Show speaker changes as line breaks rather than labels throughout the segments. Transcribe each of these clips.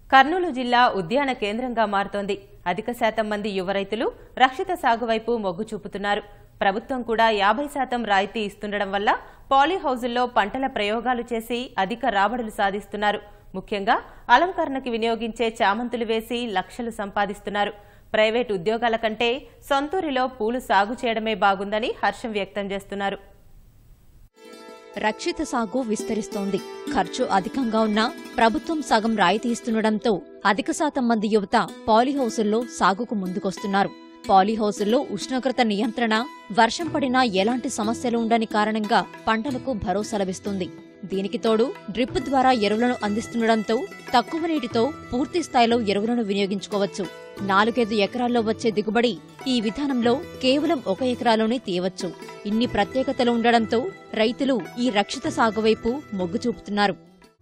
కర్నూలు జిల్లా ఉద్యాన కేంద్రంగా మారుతోంది అధిక శాతం మంది యువ రైతులు రక్షిత సాగు వైపు మొగ్గు చూపుతున్నారు ప్రభుత్వం కూడా యాభై శాతం రాయితీ ఇస్తుండడం వల్ల పాలీ హౌజుల్లో పంటల ప్రయోగాలు చేసి అధిక రాబడులు సాధిస్తున్నారు ముఖ్యంగా అలంకరణకి వినియోగించే చామంతులు వేసి లక్షలు సంపాదిస్తున్నారు ప్రైవేటు ఉద్యోగాల కంటే సొంతూరిలో పూలు సాగు చేయడమే బాగుందని హర్షం వ్యక్తం చేస్తున్నారు
రక్షిత సాగు విస్తరిస్తోంది ఖర్చు అధికంగా ఉన్నా ప్రభుత్వం సగం రాయితీ ఇస్తుండటంతో అధిక శాతం మంది యువత పాలీహౌసుల్లో సాగుకు ముందుకొస్తున్నారు పాలీహౌసుల్లో ఉష్ణోగ్రత నియంత్రణ వర్షం పడినా ఎలాంటి సమస్యలు ఉండని కారణంగా పంటలకు భరోసా లభిస్తుంది దీనికి తోడు డ్రిప్ ద్వారా ఎరువులను అందిస్తుండటంతో తక్కువ నీటితో పూర్తి స్థాయిలో ఎరువులను వినియోగించుకోవచ్చు నాలుగైదు ఎకరాల్లో వచ్చే దిగుబడి ఈ విధానంలో కేవలం ఒక ఎకరాలోనే తీయవచ్చు ఇన్ని ప్రత్యేకతలు ఉండడంతో రైతులు ఈ రక్షిత సాగు వైపు మొగ్గు చూపుతున్నారు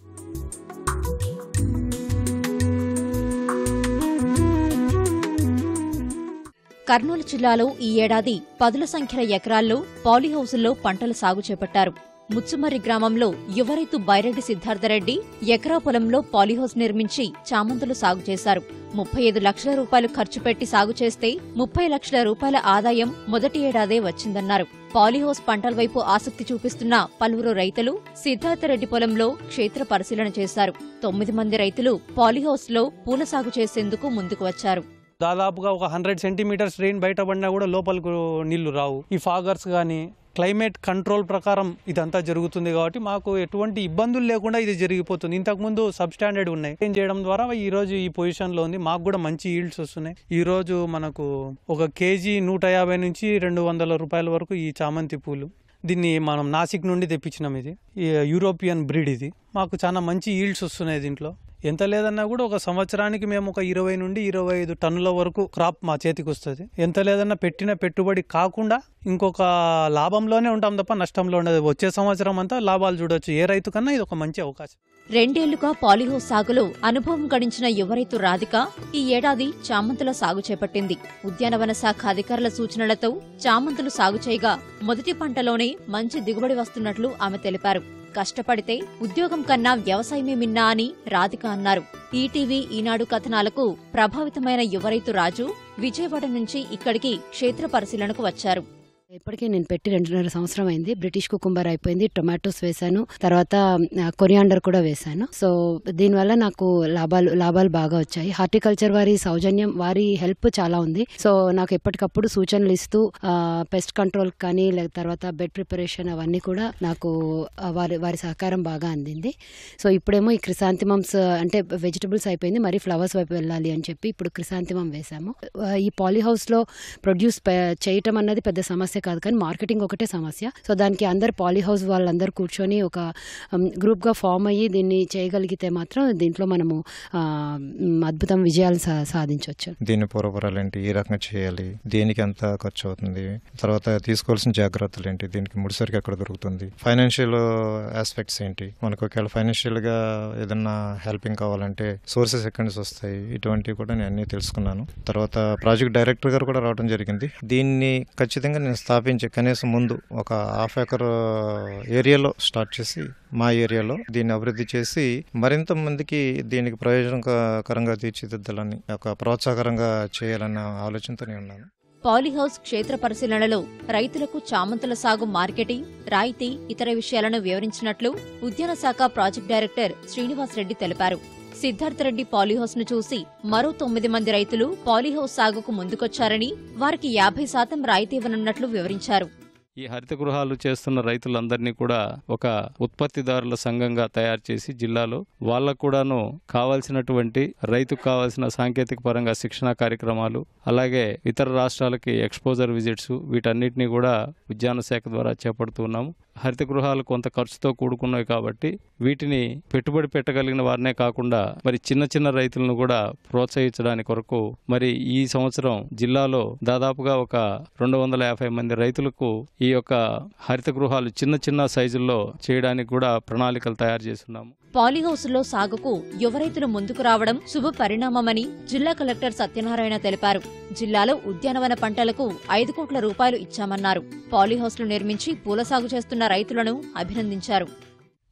కర్నూలు జిల్లాలో ఈ ఏడాది పదుల సంఖ్యల ఎకరాల్లో పాలీహౌసుల్లో పంటల సాగు చేపట్టారు ముచ్చుమర్రి గ్రామంలో యువ రైతు బైరెడ్డి సిద్ధార్థరెడ్డి ఎకరా పొలంలో పాలీహౌస్ నిర్మించి చామంతులు సాగు చేశారు ముప్పై ఐదు లక్షల రూపాయలు ఖర్చు పెట్టి సాగు చేస్తే ముప్పై లక్షల రూపాయల ఆదాయం మొదటి ఏడాదే వచ్చిందన్నారు పాలీహౌస్ పంటల వైపు ఆసక్తి చూపిస్తున్న పలువురు రైతులు సిద్ధార్థరెడ్డి పొలంలో క్షేత్ర పరిశీలన చేశారు తొమ్మిది మంది రైతులు పాలీహౌస్లో పూల సాగు చేసేందుకు ముందుకు వచ్చారు
దాదాపుగా ఒక హండ్రెడ్ సెంటీమీటర్స్ రెయిన్ బయట పడినా కూడా లోపలికి నీళ్లు రావు ఈ ఫాగర్స్ కానీ క్లైమేట్ కంట్రోల్ ప్రకారం ఇదంతా జరుగుతుంది కాబట్టి మాకు ఎటువంటి ఇబ్బందులు లేకుండా ఇది జరిగిపోతుంది ఇంతకుముందు సబ్ స్టాండర్డ్ ఉన్నాయి ఏం చేయడం ద్వారా ఈ రోజు ఈ పొజిషన్లో ఉంది మాకు కూడా మంచి ఈల్డ్స్ వస్తున్నాయి ఈ రోజు మనకు ఒక కేజీ నూట యాభై నుంచి రెండు వందల రూపాయల వరకు ఈ చామంతి పూలు దీన్ని మనం నాసిక్ నుండి తెప్పించినాం ఇది ఈ యూరోపియన్ బ్రీడ్ ఇది మాకు చాలా మంచి ఈల్డ్స్ వస్తున్నాయి దీంట్లో ఎంత లేదన్నా కూడా ఒక సంవత్సరానికి మేము ఒక ఇరవై నుండి ఇరవై ఐదు టన్నుల వరకు క్రాప్ మా చేతికి వస్తుంది ఎంత లేదన్నా పెట్టిన పెట్టుబడి కాకుండా ఇంకొక లాభంలోనే ఉంటాం తప్ప నష్టంలో ఉండదు వచ్చే సంవత్సరం అంతా లాభాలు చూడొచ్చు ఏ రైతు కన్నా ఇది ఒక మంచి అవకాశం
రెండేళ్లుగా పాలిహౌస్ సాగులో అనుభవం గడించిన యువ రైతు రాధిక ఈ ఏడాది చామంతుల సాగు చేపట్టింది ఉద్యానవన శాఖ అధికారుల సూచనలతో చామంతులు సాగు చేయగా మొదటి పంటలోనే మంచి దిగుబడి వస్తున్నట్లు ఆమె తెలిపారు కష్టపడితే ఉద్యోగం కన్నా వ్యవసాయమే మిన్నా అని రాధిక అన్నారు ఈటీవీ ఈనాడు కథనాలకు ప్రభావితమైన యువ రైతు రాజు విజయవాడ నుంచి ఇక్కడికి క్షేత్ర పరిశీలనకు వచ్చారు
ఇప్పటికే నేను పెట్టి రెండున్నర సంవత్సరం అయింది బ్రిటిష్ కుకుంబర్ అయిపోయింది టొమాటోస్ వేశాను తర్వాత కొరియాండర్ కూడా వేశాను సో దీనివల్ల నాకు లాభాలు లాభాలు బాగా వచ్చాయి హార్టికల్చర్ వారి సౌజన్యం వారి హెల్ప్ చాలా ఉంది సో నాకు ఎప్పటికప్పుడు సూచనలు ఇస్తూ పెస్ట్ కంట్రోల్ కానీ లేక తర్వాత బెడ్ ప్రిపరేషన్ అవన్నీ కూడా నాకు ఆ, వారి వారి సహకారం బాగా అందింది సో ఇప్పుడేమో ఈ క్రిసాంతిమమ్స్ అంటే వెజిటబుల్స్ అయిపోయింది మరి ఫ్లవర్స్ వైపు వెళ్ళాలి అని చెప్పి ఇప్పుడు క్రిసాంతిమం వేశాము ఆ, ఈ పాలీ హౌస్ లో ప్రొడ్యూస్ చేయటం అన్నది పెద్ద సమస్య కాదు కానీ మార్కెటింగ్ ఒకటే సమస్య సో దానికి అందరు పాలీ హౌస్ వాళ్ళందరూ కూర్చొని ఒక గ్రూప్ గా ఫామ్ అయ్యి దీన్ని చేయగలిగితే మాత్రం దీంట్లో మనము ఆ, మ్, అద్భుతం విజయాలు సా- సాధించవచ్చు
దీని పూర్వపరాలు ఏంటి ఏ రకంగా చేయాలి దేనికి ఎంత ఖర్చు అవుతుంది తర్వాత తీసుకోవాల్సిన జాగ్రత్తలు ఏంటి దీనికి ముడిసరికి ఎక్కడ దొరుకుతుంది ఫైనాన్షియల్ ఆస్పెక్ట్స్ ఏంటి మనకు ఒకవేళ ఫైనాన్షియల్ గా ఏదన్నా హెల్పింగ్ కావాలంటే సోర్సెస్ ఎక్కడి నుంచి వస్తాయి ఇటువంటివి కూడా నేను అన్ని తెలుసుకున్నాను తర్వాత ప్రాజెక్ట్ డైరెక్టర్ గారు కూడా రావడం జరిగింది దీన్ని ఖచ్చితంగా నేను స్థాపించే కనీసం ముందు ఒక హాఫ్ ఎకర్ ఏరియాలో స్టార్ట్ చేసి మా ఏరియాలో దీన్ని అభివృద్ధి చేసి మరింత మందికి దీనికి ప్రయోజనకరంగా తీర్చిదిద్దాలని ఒక ప్రోత్సాహకరంగా చేయాలన్న ఆలోచనతో నేను ఉన్నాను
పాలీహౌస్ క్షేత్ర పరిశీలనలో రైతులకు చామంతుల సాగు మార్కెటింగ్ రాయితీ ఇతర విషయాలను వివరించినట్లు ఉద్యాన శాఖ ప్రాజెక్ట్ డైరెక్టర్ శ్రీనివాస్ రెడ్డి తెలిపారు సిద్ధార్థ రెడ్డి పాలీహౌస్ ను చూసి మరో తొమ్మిది మంది రైతులు పాలీహౌస్ సాగుకు ముందుకొచ్చారని వారికి యాభై శాతం రాయితీ ఇవ్వనున్నట్లు వివరించారు
ఈ హరిత గృహాలు చేస్తున్న రైతులందరినీ కూడా ఒక ఉత్పత్తిదారుల సంఘంగా తయారు చేసి జిల్లాలో వాళ్ళకు కూడాను కావాల్సినటువంటి రైతుకు కావాల్సిన సాంకేతిక పరంగా శిక్షణ కార్యక్రమాలు అలాగే ఇతర రాష్ట్రాలకి ఎక్స్పోజర్ విజిట్స్ వీటన్నిటిని కూడా ఉద్యాన శాఖ ద్వారా చేపడుతూ ఉన్నాము హరిత గృహాలు కొంత ఖర్చుతో కూడుకున్నవి కాబట్టి వీటిని పెట్టుబడి పెట్టగలిగిన వారినే కాకుండా మరి చిన్న చిన్న రైతులను కూడా ప్రోత్సహించడానికి కొరకు మరి ఈ సంవత్సరం జిల్లాలో దాదాపుగా ఒక రెండు వందల యాభై మంది రైతులకు ఈ యొక్క హరిత గృహాలు చిన్న చిన్న సైజుల్లో చేయడానికి కూడా ప్రణాళికలు తయారు చేస్తున్నాము
పాలీహౌస్లో సాగుకు యువ రైతులు ముందుకు రావడం శుభ పరిణామమని జిల్లా కలెక్టర్ సత్యనారాయణ తెలిపారు జిల్లాలో ఉద్యానవన పంటలకు ఐదు కోట్ల రూపాయలు ఇచ్చామన్నారు పాలీహౌస్లు నిర్మించి పూల సాగు చేస్తున్న రైతులను అభినందించారు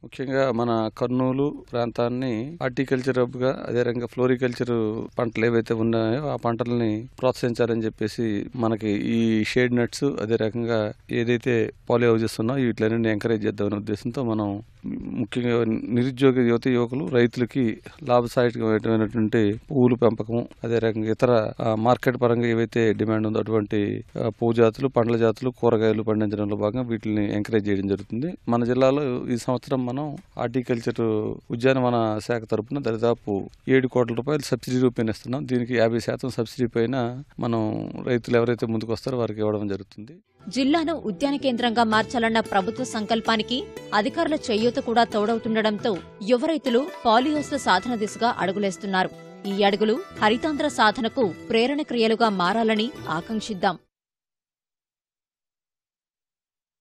ముఖ్యంగా మన కర్నూలు ప్రాంతాన్ని హార్టికల్చర్ హబ్ గా అదే రకంగా ఫ్లోరికల్చర్ పంటలు ఏవైతే ఉన్నాయో ఆ పంటల్ని ప్రోత్సహించాలని చెప్పేసి మనకి ఈ షేడ్ నట్స్ అదే రకంగా ఏదైతే పాలి హౌజెస్ ఉన్నాయో వీటిలన్నీ ఎంకరేజ్ చేద్దామనే ఉద్దేశంతో మనం ముఖ్యంగా నిరుద్యోగ యువత యువకులు రైతులకి లాభసాయకమైనటువంటి పువ్వులు పెంపకం అదే రకంగా ఇతర ఆ, మార్కెట్ పరంగా ఏవైతే డిమాండ్ ఉందో అటువంటి ఆ, పువ్వు జాతులు పండ్ల జాతులు కూరగాయలు పండించడంలో భాగంగా వీటిని ఎంకరేజ్ చేయడం జరుగుతుంది మన జిల్లాలో ఈ సంవత్సరం మనం హార్టికల్చర్ ఉద్యానవన శాఖ తరపున దరిదాపు ఏడు కోట్ల రూపాయలు సబ్సిడీ రూపాయలు ఇస్తున్నాం దీనికి యాభై శాతం సబ్సిడీ పైన మనం రైతులు ఎవరైతే ముందుకు వస్తారో వారికి ఇవ్వడం జరుగుతుంది
జిల్లాను ఉద్యాన కేంద్రంగా మార్చాలన్న ప్రభుత్వ సంకల్పానికి అధికారుల చేయూత కూడా తోడవుతుండటంతో యువ రైతులు పాలిహౌస్ల సాధన దిశగా అడుగులేస్తున్నారు ఈ అడుగులు హరితాంధ్ర సాధనకు ప్రేరణ క్రియలుగా మారాలని ఆకాంక్షిద్దాం